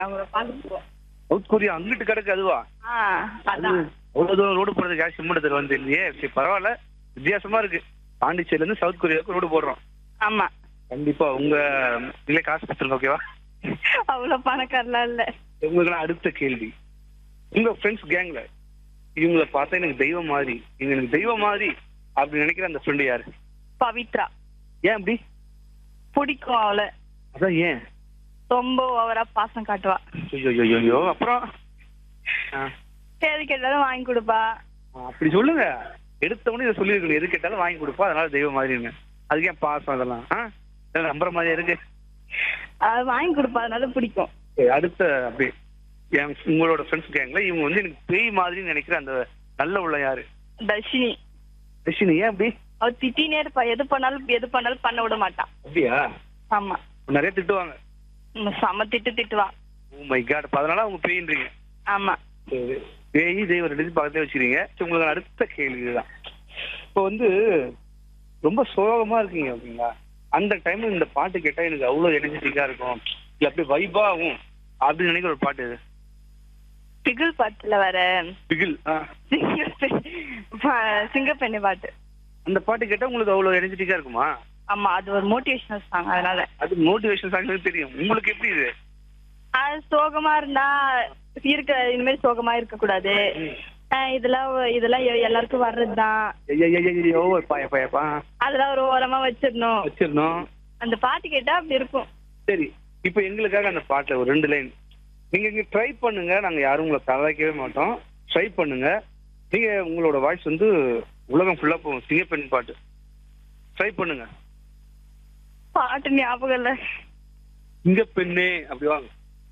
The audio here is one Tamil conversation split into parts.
அவங்கள பார்த்துருவோம் சவுத் கொரியா அங்கிட்டு கிடக்கு அதுவா ஆ அதான் அவ்வளவு தூரம் ரோடு போடுறதுக்காக சிம் எடுத்துட்டு வந்து இல்லையே சரி பரவாயில்ல வித்தியாசமா இருக்கு பாண்டிச்சேரில இருந்து சவுத் கொரியாவுக்கு ரோடு போடுறோம் ஆமா கண்டிப்பா உங்க நீங்களே காசு கொடுத்துருங்க ஓகேவா அவ்வளவு பணக்காரலாம் இல்ல உங்களுக்கு அடுத்த கேள்வி உங்க ஃப்ரெண்ட்ஸ் கேங்ல இவங்கள பார்த்தா எனக்கு தெய்வம் மாதிரி இவங்க எனக்கு தெய்வம் மாதிரி அப்படி நினைக்கிற அந்த ஃப்ரெண்டு யாரு பவித்ரா ஏன் அப்படி பிடிக்கும் அவளை அதான் ஏன் ரொம்ப ஓவரா பாசம் காட்டுவா ஐயோ ஐயோ அப்புறம் ஆ, எது கேட்டாலும் வாங்கி கொடுப்பா அப்படி சொல்லுங்க எடுத்த உடனே இதை சொல்லியிருக்கணும் எது கேட்டாலும் வாங்கி கொடுப்பா அதனால தெய்வம் மாதிரிங்க அதுக்கு ஏன் பாசம் அதெல்லாம் ஆ இதெல்லாம் நம்புற மாதிரியா இருக்கு அது வாங்கி கொடுப்பா அதனால பிடிக்கும் சரி, அடுத்த அப்படி என் உங்களோட ஃப்ரெண்ட்ஸ் கேங்ல இவங்க வந்து எனக்கு பேய் மாதிரி நினைக்கிற அந்த நல்ல உள்ள யாரு தர்ஷினி ரஷினி ஏன் அப்படி அவ திட்டினே இருப்பா எது பண்ணாலும் எது பண்ணாலும் பண்ண விட மாட்டான் அப்படியா ஆமா நிறைய திட்டுவாங்க உம் செம திட்டு திட்டுவா ஓ மை காட் அதனால அவங்க பேயின்றீங்க ஆமா சரி. பேய் தெய்வம் ரெண்டு பக்கத்துல வச்சுக்கிறீங்க சரி, உங்களுக்கு அடுத்த கேள்வி இதுதான் இப்போ வந்து ரொம்ப சோகமா இருக்கீங்க ஓகேங்களா அந்த டைம்ல இந்த பாட்டு கேட்டா எனக்கு அவ்வளவு எனர்ஜெட்டிக்கா இருக்கும் இல்ல அப்படியே வைபா ஆகும் அப்படின்னு நினைக்கிற ஒரு பாட்டு இது பிகில் பாட்டுல வர பிகில் ஆ. சிங்கப்பெண்ணி பாட்டு அந்த பாட்டு கேட்டா உங்களுக்கு அவ்வளவு எனர்ஜெட்டிக்கா இருக்குமா ஆமா அது ஒரு மோட்டிவேஷனல் சாங் அதனால அது மோட்டிவேஷன் சாங் தெரியும் உங்களுக்கு எப்படி இது அது சோகமா இருந்தா இருக்க இனிமேல் சோகமா இருக்க கூடாது அஹ் இதெல்லாம் இதெல்லாம் எ- எல்லாருக்கும் வர்றதுதான் ஐயோ பாய பாயப்பா அதெல்லாம் ஒரு ஓரமா வச்சிடணும் வச்சிடணும் அந்த பாட்டு கேட்டா அப்படி இருக்கும் சரி இப்போ எங்களுக்காக அந்த பாட்டுல ஒரு ரெண்டு லைன் நீங்க இங்க ட்ரை பண்ணுங்க நாங்க யாரும் உங்களை கலாய்க்கவே மாட்டோம் ட்ரை பண்ணுங்க நீங்க உங்களோட வாய்ஸ் வந்து உலகம் ஃபுல்லா போகும் சிங்கப்பெண் பாட்டு ட்ரை பண்ணுங்க பாட்டு ஞாபகம் இல்ல சிங்க பெண்ணே அப்படி வாங்க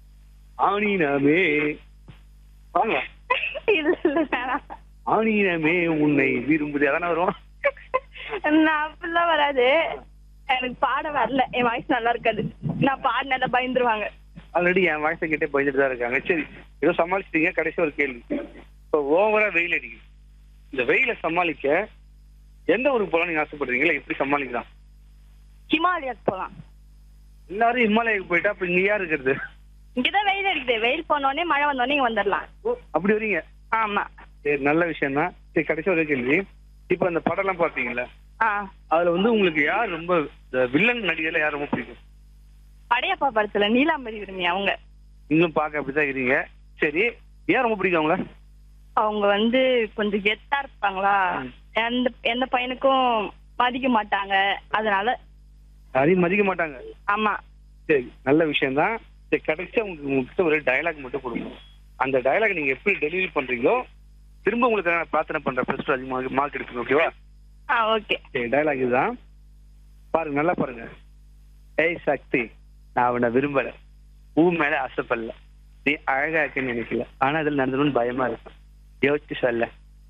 ஆணினமே வாங்க இல்ல இல்ல வேணாம். ஆணினமே உன்னை விரும்புது அதானே வரும் நான் அப்படிலாம் வராது எனக்கு பாட வரல என் வாய்ஸ் நல்லா இருக்காது நான் பாடினால பயந்துருவாங்க ஆல்ரெடி என் வாய்ஸை கேட்டே பயந்துட்டு தான் இருக்காங்க சரி ஏதோ சமாளிச்சிட்டீங்க கடைசி ஒரு கேள்வி இப்போ ஓவரா வெயில் அடிக்குது இந்த வெயிலை சமாளிக்க எந்த ஊருக்கு போகலாம் நீங்க ஆசைப்படுறீங்களா எப்படி சமாளிக்கலாம் ஹிமாலயாக்கு போலாம் எல்லாரும் இமாலயாவுக்கு போயிட்டா அப்ப இங்க யார் இருக்கிறது இங்கதான் வெயில் அடிக்குது வெயில் போனோடனே மழை வந்தோடனே இங்க வந்துடலாம் ஓ, அப்படி வரீங்க ஆமா சரி நல்ல விஷயம் தான் சரி கடைசி ஒரு கேள்வி இப்போ அந்த படம் எல்லாம் பாத்தீங்களா ஆ அதுல வந்து உங்களுக்கு யார் ரொம்ப இந்த வில்லன் நடிகர்ல யார் ரொம்ப பிடிக்கும் படையப்பா படத்துல நீலாம்பரி விரும்பி அவங்க நீங்களும் பார்க்க அப்படிதான் இருக்கீங்க சரி ஏன் ரொம்ப பிடிக்கும் அவங்கள அவங்க வந்து கொஞ்சம் கெத்தா இருப்பாங்களா ம். எந்த எந்த பையனுக்கும் மதிக்க மாட்டாங்க அதனால யாரையும் மதிக்க மாட்டாங்க ஆமா சரி நல்ல விஷயம் தான் சரி கடைசியா உங்களுக்கு உங்ககிட்ட ஒரு டயலாக் மட்டும் கொடுங்க அந்த டயலாக் நீங்க எப்படி டெலிவரி பண்றீங்களோ திரும்ப உங்களுக்கு நான் பிரார்த்தனை பண்றேன் ஃபர்ஸ்ட் அதிகமாக மார்க் எடுத்துங்க ஓகேவா ஆ ஓகே சரி டயலாக் இதுதான் பாருங்க நல்லா பாருங்க ஏய் சக்தி நான் அவனை விரும்பல பூ மேல ஆசைப்படல நீ அழகா இருக்குன்னு நினைக்கல ஆனா அதில் நடந்தணும்னு பயமா இருக்கு யோசிச்சு சொல்ல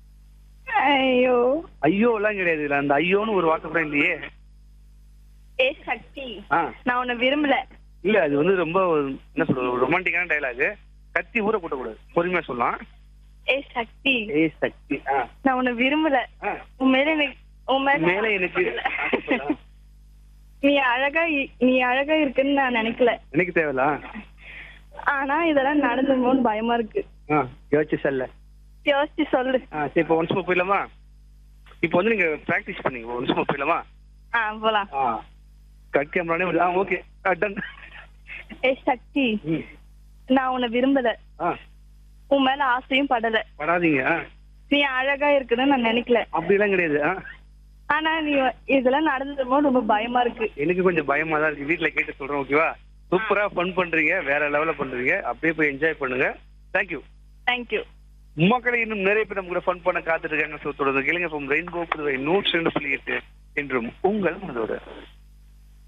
ஐயோ ஐயோ எல்லாம் கிடையாது இதுல அந்த ஐயோன்னு ஒரு வார்த்தை கூட இல்லையே ஏ சக்தி ஆ நான் உன்னை விரும்பல இல்ல அது வந்து ரொம்ப ஒரு- என்ன சொல்றது ரொமான்டிக்கான டயலாக் கத்தி ஊற கூட்டக்கூடாது பொறுமையா சொல்லலாம் ஏ சக்தி ஏய் சக்தி ஆ நான் உன்னை விரும்பல ஆ. உன் மேல எனக்கு உன் மேல மேல எனக்கு ஆசைப்படல. நீ அழகா இ- நீ அழகா இருக்குன்னு நான் நினைக்கல எனக்கு தேவையில்ல ஆனா இதெல்லாம் நடந்துமோன்னு பயமா இருக்கு ஆ யோசிச்சு சொல்ல யோசிச்சு சொல்லு ஆ சரி இப்போ ஒன்ஸ் போயிடலாமா இப்போ வந்து நீங்க ப்ராக்டிஸ் பண்ணீங்க ஒன்ஸ் போயிடலாமா ஆ போலாம் ஆ கட் கேமரானே வருது ஆ ஓகே டன் ஏ சக்தி ம் நான் உன்னை விரும்பல ஆ உன் மேல ஆசையும் படல படாதீங்க ஆ நீ அழகா இருக்குன்னு நான் நினைக்கல அப்படிலாம் கிடையாது ஆ ஆனா நீ இதெல்லாம் நடந்துமோ ரொம்ப பயமா இருக்கு எனக்கு கொஞ்சம் பயமா தான் இருக்கு வீட்ல கேட்டு சொல்றேன் ஓகேவா சூப்பரா ஃபன் பண்றீங்க வேற லெவல்ல பண்றீங்க அப்படியே போய் என்ஜாய் பண்ணுங்க தேங்க்யூ தேங்க்யூ மக்களை இன்னும் நிறைய பேர் நம்ம கூட ஃபன் பண்ண காத்துட்டு இருக்காங்க ஸோ தொடர்ந்து கேளுங்க ஃப்ரம் ரெயின்போ புதுவை நூற்றி ரெண்டு புள்ளி எட்டு என்றும் உங்கள் மனதோட